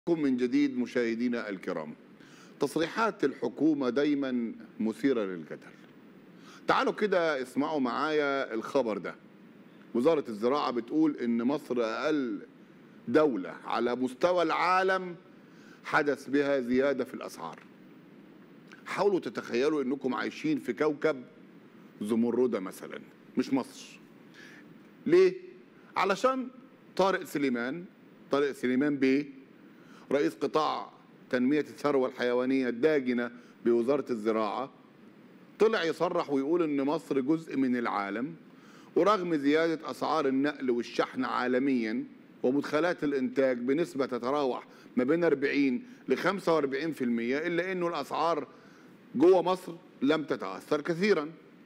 بكم من جديد مشاهدينا الكرام تصريحات الحكومة دايما مثيرة للجدل تعالوا كده اسمعوا معايا الخبر ده وزارة الزراعة بتقول ان مصر اقل دولة على مستوى العالم حدث بها زيادة في الاسعار حاولوا تتخيلوا انكم عايشين في كوكب زمردة مثلا مش مصر ليه؟ علشان طارق سليمان طارق سليمان بيه رئيس قطاع تنمية الثروة الحيوانية الداجنة بوزارة الزراعة طلع يصرح ويقول ان مصر جزء من العالم ورغم زيادة أسعار النقل والشحن عالميا ومدخلات الإنتاج بنسبة تتراوح ما بين 40 ل 45% إلا أنه الأسعار جوه مصر لم تتأثر كثيرا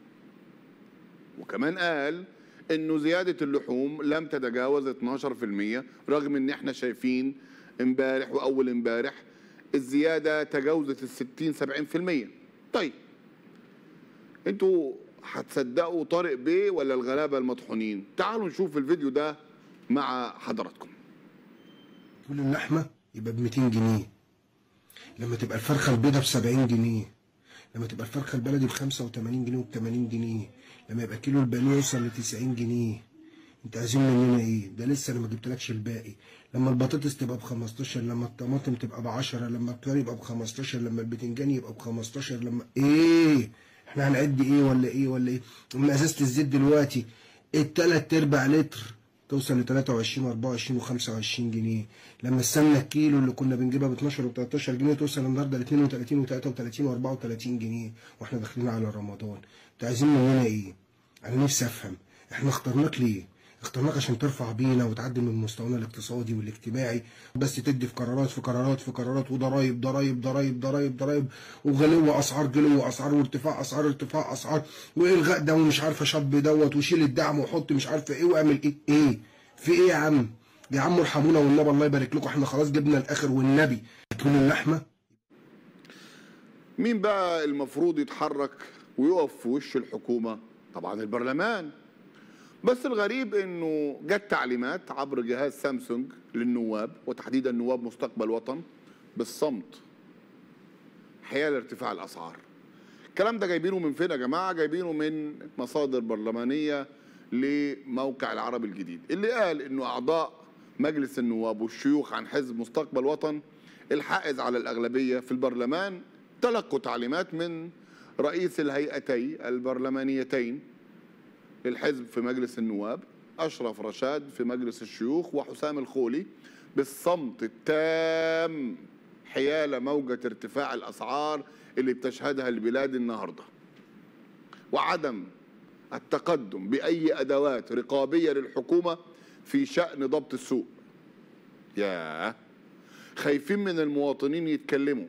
وكمان قال انه زياده اللحوم لم تتجاوز 12% رغم ان احنا شايفين امبارح واول امبارح الزياده تجاوزت ال 60 70% طيب انتوا هتصدقوا طارق بيه ولا الغلابه المطحونين تعالوا نشوف الفيديو ده مع حضراتكم كل اللحمه يبقى ب 200 جنيه لما تبقى الفرخه البيضه ب 70 جنيه لما تبقى الفرخه البلدي ب 85 جنيه وب 80 جنيه لما يبقى كيلو البانيه يوصل ل 90 جنيه انت عايزين مننا ايه ده لسه انا ما جبتلكش الباقي لما البطاطس تبقى ب 15 لما الطماطم تبقى ب 10 لما الخيار يبقى ب 15 لما البتنجان يبقى ب 15 لما ايه احنا هنعد ايه ولا ايه ولا ايه لما ازازه الزيت دلوقتي التلات ارباع لتر توصل ل 23 و24 و25 جنيه لما السمنه الكيلو اللي كنا بنجيبها ب 12 و 13 جنيه توصل النهارده ل 32 و 33 و 34 جنيه واحنا داخلين على رمضان انتوا عايزين مننا ايه؟ انا نفسي افهم احنا اخترناك ليه؟ اخترناك عشان ترفع بينا وتعدل من مستوانا الاقتصادي والاجتماعي بس تدي في قرارات في قرارات في قرارات وضرايب ضرايب ضرايب ضرايب ضرايب وغلو اسعار غلو اسعار وارتفاع اسعار ارتفاع اسعار والغاء ده ومش عارفه شاب دوت وشيل الدعم وحط مش عارفه ايه واعمل ايه ايه في ايه يا عم يا عم ارحمونا والنبي الله يبارك لكم احنا خلاص جبنا الاخر والنبي كل اللحمه مين بقى المفروض يتحرك ويقف في وش الحكومة طبعا البرلمان بس الغريب انه جت تعليمات عبر جهاز سامسونج للنواب وتحديدا نواب مستقبل وطن بالصمت حيال ارتفاع الاسعار الكلام ده جايبينه من فين يا جماعه جايبينه من مصادر برلمانيه لموقع العرب الجديد اللي قال انه اعضاء مجلس النواب والشيوخ عن حزب مستقبل وطن الحائز على الاغلبيه في البرلمان تلقوا تعليمات من رئيس الهيئتي البرلمانيتين للحزب في مجلس النواب أشرف رشاد في مجلس الشيوخ وحسام الخولي بالصمت التام حيال موجة ارتفاع الأسعار اللي بتشهدها البلاد النهاردة وعدم التقدم بأي أدوات رقابية للحكومة في شأن ضبط السوق ياه خايفين من المواطنين يتكلموا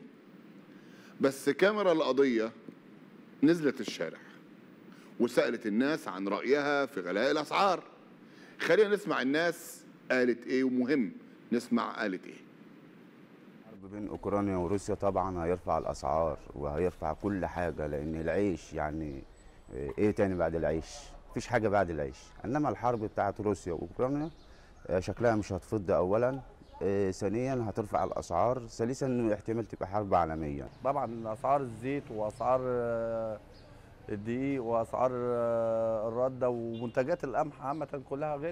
بس كاميرا القضية نزلت الشارع وسألت الناس عن رأيها في غلاء الأسعار خلينا نسمع الناس قالت إيه ومهم نسمع قالت إيه الحرب بين اوكرانيا وروسيا طبعا هيرفع الاسعار وهيرفع كل حاجه لان العيش يعني ايه تاني بعد العيش مفيش حاجه بعد العيش انما الحرب بتاعت روسيا واوكرانيا آه، شكلها مش هتفض اولا آه، ثانيا هترفع الاسعار ثالثا انه احتمال تبقى حرب عالميه طبعا اسعار الزيت واسعار آه، الدقيق واسعار آه، الرده ومنتجات القمح عامه كلها غلت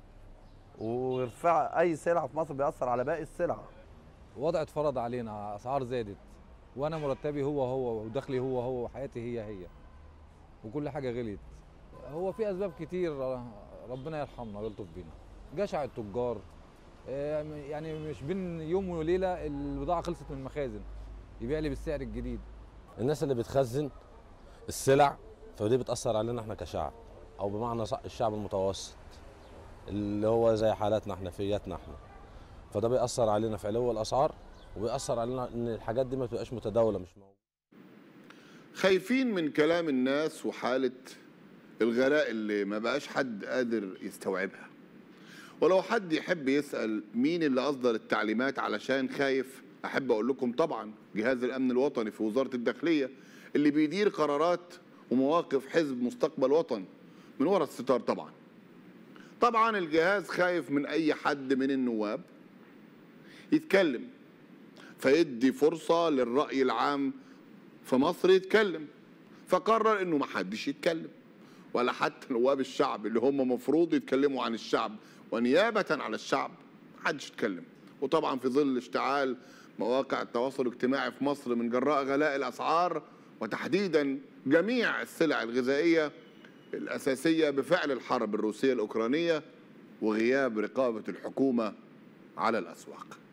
وارتفاع اي سلعه في مصر بيأثر على باقي السلع وضع اتفرض علينا اسعار زادت وانا مرتبي هو هو ودخلي هو هو وحياتي هي هي وكل حاجه غليت هو في اسباب كتير ربنا يرحمنا ويلطف بينا جشع التجار آه، يعني مش بين يوم وليله البضاعه خلصت من المخازن يبيع لي بالسعر الجديد الناس اللي بتخزن السلع فدي بتأثر علينا احنا كشعب او بمعنى صح الشعب المتوسط اللي هو زي حالاتنا احنا فياتنا احنا فده بيأثر علينا في علو الاسعار وبيأثر علينا ان الحاجات دي ما تبقاش متداولة مش موجودة خايفين من كلام الناس وحالة الغلاء اللي ما بقاش حد قادر يستوعبها ولو حد يحب يسأل مين اللي أصدر التعليمات علشان خايف أحب أقول لكم طبعا جهاز الأمن الوطني في وزارة الداخلية اللي بيدير قرارات ومواقف حزب مستقبل وطن من وراء الستار طبعا طبعا الجهاز خايف من أي حد من النواب يتكلم فيدي فرصة للرأي العام في مصر يتكلم فقرر انه ما حدش يتكلم ولا حتى نواب الشعب اللي هم مفروض يتكلموا عن الشعب ونيابة عن الشعب ما حدش يتكلم وطبعا في ظل اشتعال مواقع التواصل الاجتماعي في مصر من جراء غلاء الأسعار وتحديدا جميع السلع الغذائية الأساسية بفعل الحرب الروسية الأوكرانية وغياب رقابة الحكومة على الأسواق